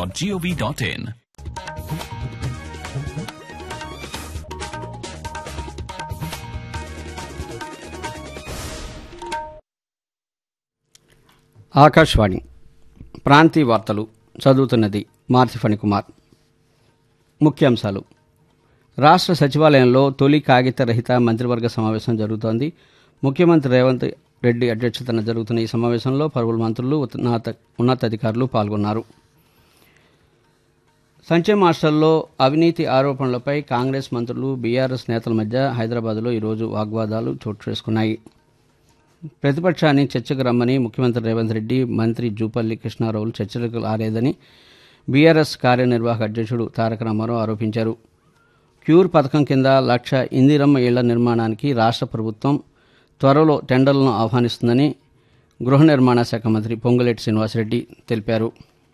telugu.gov.in. Akashvani ప్రాంతీయ వార్తలు చదువుతున్నది మార్చి ఫణికుమార్ ముఖ్యాంశాలు రాష్ట్ర సచివాలయంలో తొలి కాగిత రహిత మంత్రివర్గ సమావేశం జరుగుతోంది ముఖ్యమంత్రి రేవంత్ రెడ్డి అధ్యక్షతన జరుగుతున్న ఈ సమావేశంలో పలువురు మంత్రులు ఉన్నత ఉన్నతాధికారులు పాల్గొన్నారు సంక్షేమ హాస్టల్లో అవినీతి ఆరోపణలపై కాంగ్రెస్ మంత్రులు బీఆర్ఎస్ నేతల మధ్య హైదరాబాద్లో ఈరోజు వాగ్వాదాలు చోటు చేసుకున్నాయి ప్రతిపక్షాన్ని చర్చకు రమ్మని ముఖ్యమంత్రి రేవంత్ రెడ్డి మంత్రి జూపల్లి కృష్ణారావులు చర్చలకు రాలేదని బీఆర్ఎస్ కార్యనిర్వాహక అధ్యక్షుడు తారక రామారావు ఆరోపించారు క్యూర్ పథకం కింద లక్ష ఇందిరమ్మ ఇళ్ల నిర్మాణానికి రాష్ట్ర ప్రభుత్వం త్వరలో టెండర్లను ఆహ్వానిస్తుందని గృహ నిర్మాణ శాఖ మంత్రి పొంగులేటి శ్రీనివాసరెడ్డి తెలిపారు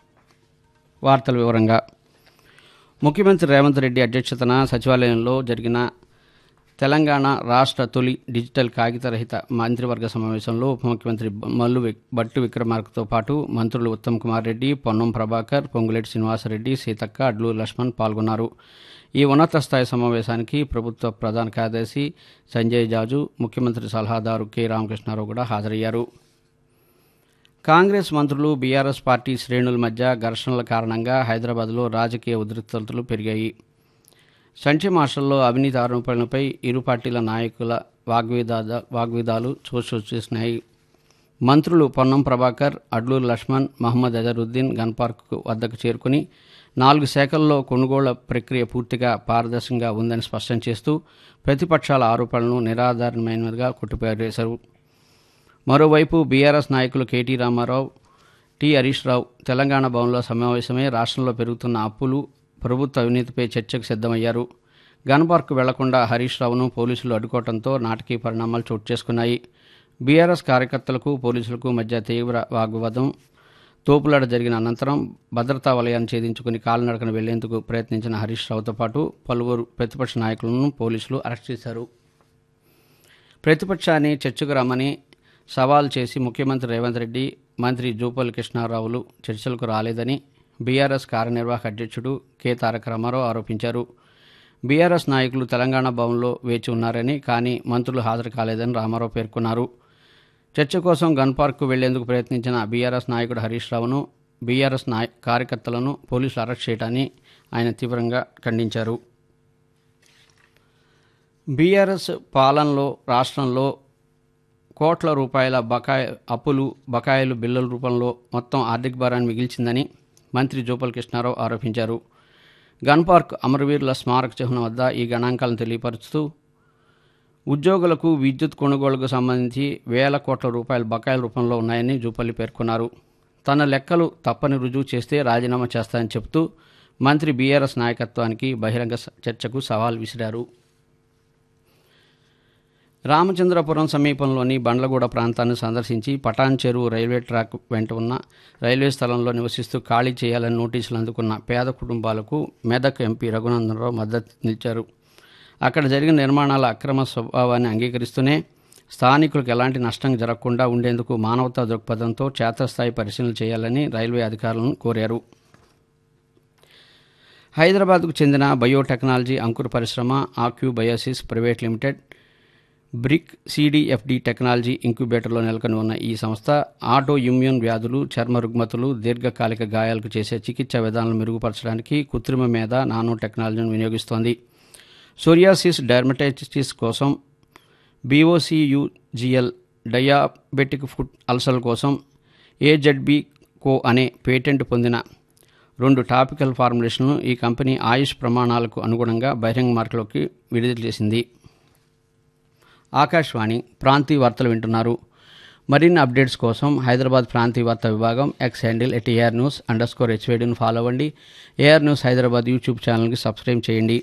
వార్తల వివరంగా ముఖ్యమంత్రి రేవంత్ రెడ్డి అధ్యక్షతన సచివాలయంలో జరిగిన తెలంగాణ రాష్ట్ర తొలి డిజిటల్ కాగితరహిత మంత్రివర్గ సమావేశంలో ఉప ముఖ్యమంత్రి మల్లు వి- భట్టు విక్రమార్కతో పాటు మంత్రులు ఉత్తమ్ కుమార్ రెడ్డి పొన్నం ప్రభాకర్ పొంగులేటి శ్రీనివాసరెడ్డి సీతక్క అడ్లూరు లక్ష్మణ్ పాల్గొన్నారు ఈ ఉన్నత స్థాయి సమావేశానికి ప్రభుత్వ ప్రధాన కార్యదర్శి సంజయ్ జాజు ముఖ్యమంత్రి సలహాదారు కె రామకృష్ణారావు కూడా హాజరయ్యారు కాంగ్రెస్ మంత్రులు బీఆర్ఎస్ పార్టీ శ్రేణుల మధ్య ఘర్షణల కారణంగా హైదరాబాద్లో రాజకీయ ఉద్రిక్తతలు పెరిగాయి సంక్షేమ హాస్టల్లో అవినీతి ఆరోపణలపై ఇరు పార్టీల నాయకుల వాగ్వివాద వాగ్విదాలు చోటు చేసినాయి మంత్రులు పొన్నం ప్రభాకర్ అడ్లూరు లక్ష్మణ్ మహమ్మద్ అజరుద్దీన్ గన్ పార్క్ వద్దకు చేరుకుని నాలుగు శాఖల్లో కొనుగోళ్ల ప్రక్రియ పూర్తిగా పారదర్శకంగా ఉందని స్పష్టం చేస్తూ ప్రతిపక్షాల ఆరోపణలను నిరాధారమైనదిగా కొట్టిపారేశారు మరోవైపు బీఆర్ఎస్ నాయకులు కేటీ రామారావు టి హరీష్ రావు తెలంగాణ భవన్లో సమావేశమై రాష్ట్రంలో పెరుగుతున్న అప్పులు ప్రభుత్వ అవినీతిపై చర్చకు సిద్ధమయ్యారు గన్ పార్క్ వెళ్లకుండా హరీష్ రావును పోలీసులు అడ్డుకోవడంతో నాటకీయ పరిణామాలు చోటు చేసుకున్నాయి బీఆర్ఎస్ కార్యకర్తలకు పోలీసులకు మధ్య తీవ్ర వాగ్వాదం తోపులాట జరిగిన అనంతరం భద్రతా వలయాన్ని ఛేదించుకుని కాలినడకన వెళ్లేందుకు ప్రయత్నించిన హరీష్ రావుతో పాటు పలువురు ప్రతిపక్ష నాయకులను పోలీసులు అరెస్ట్ చేశారు ప్రతిపక్షాన్ని చర్చకు రమ్మని సవాల్ చేసి ముఖ్యమంత్రి రేవంత్ రెడ్డి మంత్రి జూపల్లి కృష్ణారావులు చర్చలకు రాలేదని బీఆర్ఎస్ కార్యనిర్వాహక అధ్యక్షుడు కె తారక రామారావు ఆరోపించారు బీఆర్ఎస్ నాయకులు తెలంగాణ భవన్లో వేచి ఉన్నారని కానీ మంత్రులు హాజరు కాలేదని రామారావు పేర్కొన్నారు చర్చ కోసం గన్ పార్క్కు వెళ్లేందుకు ప్రయత్నించిన బీఆర్ఎస్ నాయకుడు హరీష్ రావును బీఆర్ఎస్ నాయ కార్యకర్తలను పోలీసులు అరెస్ట్ చేయడాన్ని ఆయన తీవ్రంగా ఖండించారు బీఆర్ఎస్ పాలనలో రాష్ట్రంలో కోట్ల రూపాయల బకాయి అప్పులు బకాయిలు బిల్లుల రూపంలో మొత్తం ఆర్థిక భారాన్ని మిగిల్చిందని మంత్రి జోపల్ కృష్ణారావు ఆరోపించారు గన్ పార్క్ అమరవీరుల స్మారక చిహ్నం వద్ద ఈ గణాంకాలను తెలియపరుస్తూ ఉద్యోగులకు విద్యుత్ కొనుగోలుకు సంబంధించి వేల కోట్ల రూపాయల బకాయిల రూపంలో ఉన్నాయని జూపల్లి పేర్కొన్నారు తన లెక్కలు తప్పని రుజువు చేస్తే రాజీనామా చేస్తానని చెబుతూ మంత్రి బీఆర్ఎస్ నాయకత్వానికి బహిరంగ స- చర్చకు సవాల్ విసిరారు రామచంద్రపురం సమీపంలోని బండ్లగూడ ప్రాంతాన్ని సందర్శించి పటాన్ చెరువు రైల్వే ట్రాక్ వెంట ఉన్న రైల్వే స్థలంలో నివసిస్తూ ఖాళీ చేయాలని నోటీసులు అందుకున్న పేద కుటుంబాలకు మెదక్ ఎంపీ రఘునందనరావు మద్దతు నిలిచారు అక్కడ జరిగిన నిర్మాణాల అక్రమ స్వభావాన్ని అంగీకరిస్తూనే స్థానికులకు ఎలాంటి నష్టం జరగకుండా ఉండేందుకు మానవతా దృక్పథంతో క్షేత్రస్థాయి పరిశీలన చేయాలని రైల్వే అధికారులను కోరారు హైదరాబాద్కు చెందిన బయోటెక్నాలజీ అంకుర పరిశ్రమ Aqu Biosys private limited BRIC CDFD technology ఇంక్యుబేటర్లో నెలకొని ఉన్న ఈ సంస్థ ఆటో ఇమ్యూన్ వ్యాధులు చర్మ రుగ్మతలు దీర్ఘకాలిక గాయాలకు చేసే చికిత్సా విధానాలను మెరుగుపరచడానికి కృత్రిమ మీద నానో టెక్నాలజీని వినియోగిస్తోంది సోరియాసిస్ డర్మటైటిస్ కోసం బీఓసియుజిఎల్ డయాబెటిక్ ఫుడ్ అల్సర్ కోసం ఏజెడ్బి కో అనే పేటెంట్ పొందిన రెండు టాపికల్ ఫార్ములేషన్లను ఈ కంపెనీ ఆయుష్ ప్రమాణాలకు అనుగుణంగా బహిరంగ మార్కెట్లోకి విడుదల చేసింది ఆకాశవాణి ప్రాంతీయ వార్తలు వింటున్నారు మరిన్ని అప్డేట్స్ కోసం హైదరాబాద్ ప్రాంతీయ వార్తా విభాగం X handle at AR news underscore హెచ్వేడిని ఫాలో అవ్వండి ఏఆర్ న్యూస్ హైదరాబాద్ యూట్యూబ్ ఛానల్కి సబ్స్క్రైబ్ చేయండి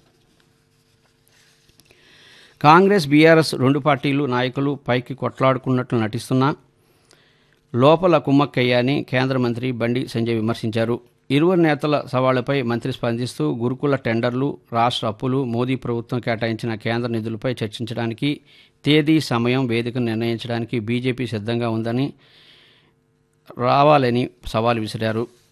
కాంగ్రెస్ బీఆర్ఎస్ రెండు పార్టీలు నాయకులు పైకి కొట్లాడుకున్నట్లు నటిస్తున్నా లోపల కుమ్మక్కయ్య కేంద్ర మంత్రి బండి సంజయ్ విమర్శించారు ఇరువురు నేతల సవాళ్లపై మంత్రి స్పందిస్తూ గురుకుల టెండర్లు రాష్ట్ర అప్పులు మోదీ ప్రభుత్వం కేటాయించిన కేంద్ర నిధులపై చర్చించడానికి తేదీ సమయం వేదికను నిర్ణయించడానికి బీజేపీ సిద్ధంగా ఉందని రావాలని సవాల్ విసిరారు